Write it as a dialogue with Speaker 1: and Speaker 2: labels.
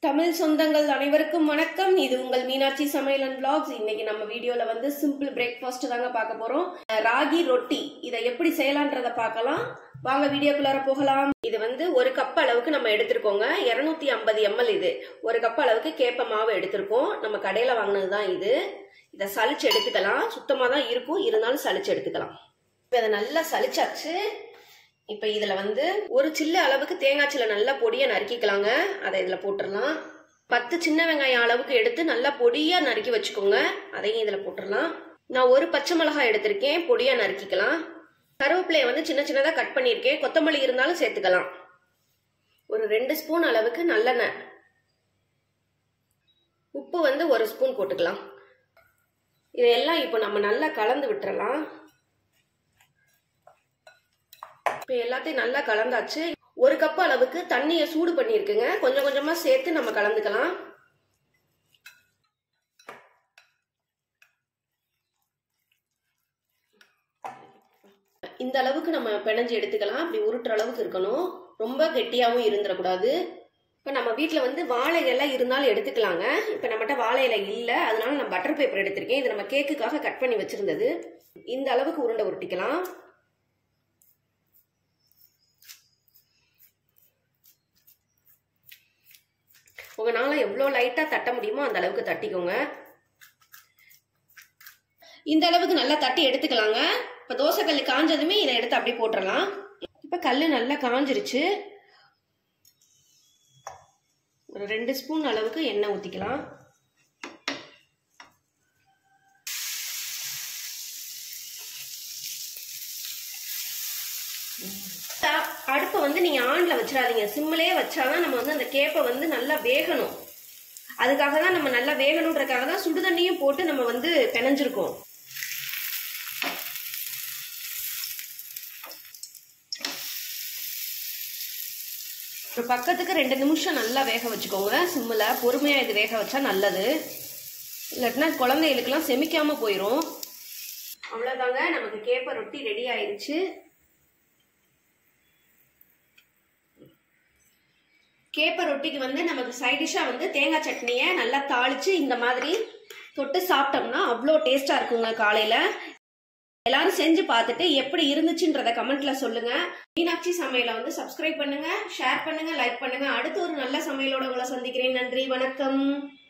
Speaker 1: தமிழ் சொந்தங்கள் அனைவருக்கும் வணக்கம் இது உங்கள் மீனாட்சி சமையல் அண்ட் vlogs இன்னைக்கு நம்ம வீடியோல வந்து சிம்பிள் பிரேக்ஃபாஸ்ட் தாங்க பார்க்க போறோம் அஹ் ராகி ரொட்டி இதை எப்படி செய்யலான்றத பார்க்கலாம் வாங்க வீடியோக்குள்ளார போகலாம் இது வந்து ஒரு கப் அளவுக்கு நம்ம எடுத்திருக்கோங்க 250 ஐம்பது எம்எல் இது ஒரு கப் அளவுக்கு கேப்ப மாவு எடுத்திருக்கோம் நம்ம கடையில வாங்கினது தான் இது இதை சலிச்சு எடுத்துக்கலாம் சுத்தமாக தான் இருக்கும் இருந்தாலும் சலிச்சு எடுத்துக்கலாம் இப்போ இதை நல்லா சலிச்சாச்சு இப்போ இதில் வந்து ஒரு சில்ல அளவுக்கு தேங்காய் சில்ல நல்லா பொடியாக நறுக்கிக்கலாங்க அதை இதில் போட்டுடலாம் பத்து சின்ன வெங்காயம் அளவுக்கு எடுத்து நல்லா பொடியாக நறுக்கி வச்சுக்கோங்க அதையும் இதில் போட்டுடலாம் நான் ஒரு பச்சை மிளகாய் எடுத்திருக்கேன் பொடியாக நறுக்கிக்கலாம் கருவேப்பிலையை வந்து சின்ன சின்னதாக கட் பண்ணியிருக்கேன் கொத்தமல்லி இருந்தாலும் சேர்த்துக்கலாம் ஒரு ரெண்டு ஸ்பூன் அளவுக்கு நல்லெண்ணெய் உப்பு வந்து ஒரு ஸ்பூன் போட்டுக்கலாம் இதையெல்லாம் இப்போ நம்ம நல்லா கலந்து விட்டுறலாம் இப்போ எல்லாத்தையும் நல்லா கலந்தாச்சு ஒரு கப் அளவுக்கு தண்ணியை சூடு பண்ணியிருக்குங்க கொஞ்சம் கொஞ்சமா சேர்த்து நம்ம கலந்துக்கலாம் இந்த அளவுக்கு நம்ம பிணைஞ்சு எடுத்துக்கலாம் அப்படி உருட்டுற அளவுக்கு இருக்கணும் ரொம்ப கெட்டியாகவும் இருந்துடக்கூடாது இப்போ நம்ம வீட்டில் வந்து வாழை இலை இருந்தாலும் எடுத்துக்கலாங்க இப்போ நம்மகிட்ட வாழை இலை இல்லை அதனால நான் பட்டர் பேப்பர் எடுத்திருக்கேன் இது நம்ம கேக்குக்காக கட் பண்ணி வச்சிருந்தது இந்த அளவுக்கு உருண்டை உருட்டிக்கலாம் உங்களால் எவ்வளோ லைட்டாக தட்ட முடியுமோ அந்த அளவுக்கு தட்டிக்கோங்க இந்த அளவுக்கு நல்லா தட்டி எடுத்துக்கலாங்க இப்போ தோசைக்கல் காஞ்சதுமே இதை எடுத்து அப்படியே போட்டுடலாம் இப்போ கல் நல்லா காஞ்சிருச்சு ஒரு ரெண்டு ஸ்பூன் அளவுக்கு எண்ணெய் ஊற்றிக்கலாம் அடுப்பை வந்து நீங்க ஆன்ல வச்சிடாதீங்க சிம்மிலே வச்சாதான் நம்ம வந்து அந்த கேப்பை வந்து நல்லா வேகணும் அதுக்காக தான் நம்ம நல்லா வேகணுன்றதுக்காக தான் சுடு தண்ணியும் போட்டு நம்ம வந்து பிணைஞ்சிருக்கோம் ஒரு பக்கத்துக்கு ரெண்டு நிமிஷம் நல்லா வேக வச்சுக்கோங்க சிம்மில் பொறுமையாக இது வேக வச்சா நல்லது இல்லாட்டினா குழந்தைகளுக்கெல்லாம் செமிக்காமல் போயிடும் அவ்வளோதாங்க நமக்கு கேப்ப ரொட்டி ரெடி ஆயிடுச்சு கேப்ப ரொட்டிக்கு வந்து நமக்கு சைடிஷா வந்து தேங்காய் சட்னியை நல்லா தாளிச்சு இந்த மாதிரி தொட்டு சாப்பிட்டோம்னா அவ்வளோ டேஸ்டா இருக்குங்க காலையில எல்லாரும் செஞ்சு பார்த்துட்டு எப்படி இருந்துச்சுன்றத கமெண்ட்ல சொல்லுங்க மீனாட்சி சமையலை வந்து சப்ஸ்கிரைப் பண்ணுங்க ஷேர் பண்ணுங்க லைக் பண்ணுங்க அடுத்து ஒரு நல்ல சமையலோட உங்களை சந்திக்கிறேன் நன்றி வணக்கம்